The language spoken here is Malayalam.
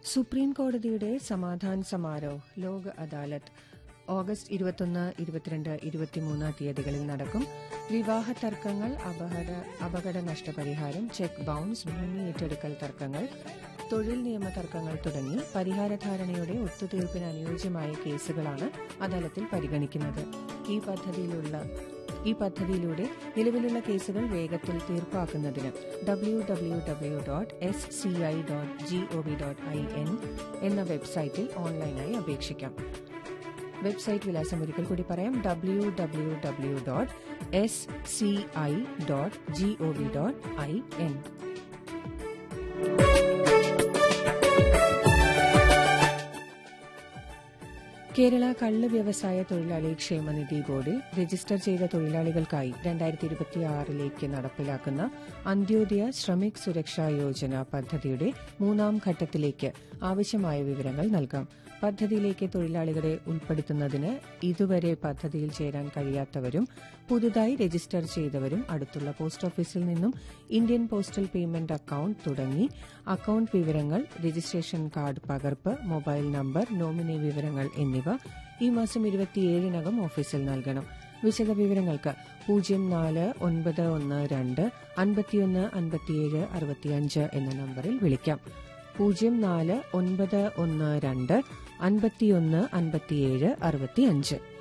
സുപ്രീം കോടതിയുടെ സമാധാൻ സമാരോഹ് ലോക് അദാലത്ത് ഓഗസ്റ്റ് ഇരുപത്തൊന്ന് ഇരുപത്തിരണ്ട് ഇരുപത്തിമൂന്ന് തീയതികളിൽ നടക്കും വിവാഹ തർക്കങ്ങൾ അപകട അപകട നഷ്ടപരിഹാരം ചെക്ക് ബൌൺസ് ഭൂമി ഏറ്റെടുക്കൽ തർക്കങ്ങൾ തൊഴിൽ നിയമ തർക്കങ്ങൾ തുടങ്ങി പരിഹാരധാരണയുടെ ഒത്തുതീർപ്പിന് അനുയോജ്യമായ കേസുകളാണ് അദാലത്തിൽ പരിഗണിക്കുന്നത് ഈ പദ്ധതിയിലുള്ള ഈ പദ്ധതിയിലൂടെ നിലവിലുള്ള കേസുകൾ വേഗത്തിൽ തീർപ്പാക്കുന്നതിന് W W W dot S C I dot G O V dot I N എന്ന വെബ്സൈറ്റിൽ ഓൺലൈനായി അപേക്ഷിക്കാം വെബ്സൈറ്റ് വിലാസം ഒരിക്കൽ കൂടി പറയാം W W W dot S C I dot G O V dot I N Kerala കള്ള് വ്യവസായ തൊഴിലാളി ക്ഷേമനിധി ബോർഡിൽ രജിസ്റ്റർ ചെയ്ത തൊഴിലാളികൾക്കായി രണ്ടായിരത്തി ഇരുപത്തിയാറിലേക്ക് നടപ്പിലാക്കുന്ന അന്ത്യോദയ ശ്രമിക് സുരക്ഷാ യോജന പദ്ധതിയുടെ മൂന്നാം ഘട്ടത്തിലേക്ക് ആവശ്യമായ വിവരങ്ങൾ നൽകാം പദ്ധതിയിലേക്ക് തൊഴിലാളികളെ ഉൾപ്പെടുത്തുന്നതിന് ഇതുവരെ പദ്ധതിയിൽ ചേരാൻ കഴിയാത്തവരും പുതുതായി രജിസ്റ്റർ ചെയ്തവരും അടുത്തുള്ള പോസ്റ്റ് ഓഫീസിൽ നിന്നും ഇന്ത്യൻ പോസ്റ്റൽ പേയ്മെന്റ് അക്കൌണ്ട് തുടങ്ങി അക്കൌണ്ട് വിവരങ്ങൾ രജിസ്ട്രേഷൻ കാർഡ് പകർപ്പ് മൊബൈൽ നമ്പർ നോമിനി വിവരങ്ങൾ എന്നിവ ഈ മാസം ഇരുപത്തിയേഴിനകം ഓഫീസിൽ നൽകണം വിശദ വിവരങ്ങൾക്ക് പൂജ്യം നാല് ഒൻപത് ഒന്ന് രണ്ട് അൻപത്തിയൊന്ന് അൻപത്തിയേഴ് അറുപത്തിയഞ്ച് എന്ന നമ്പറിൽ വിളിക്കാം പൂജ്യം നാല് ഒൻപത് ഒന്ന് രണ്ട് അൻപത്തിയൊന്ന് അൻപത്തിയേഴ് അറുപത്തിയഞ്ച്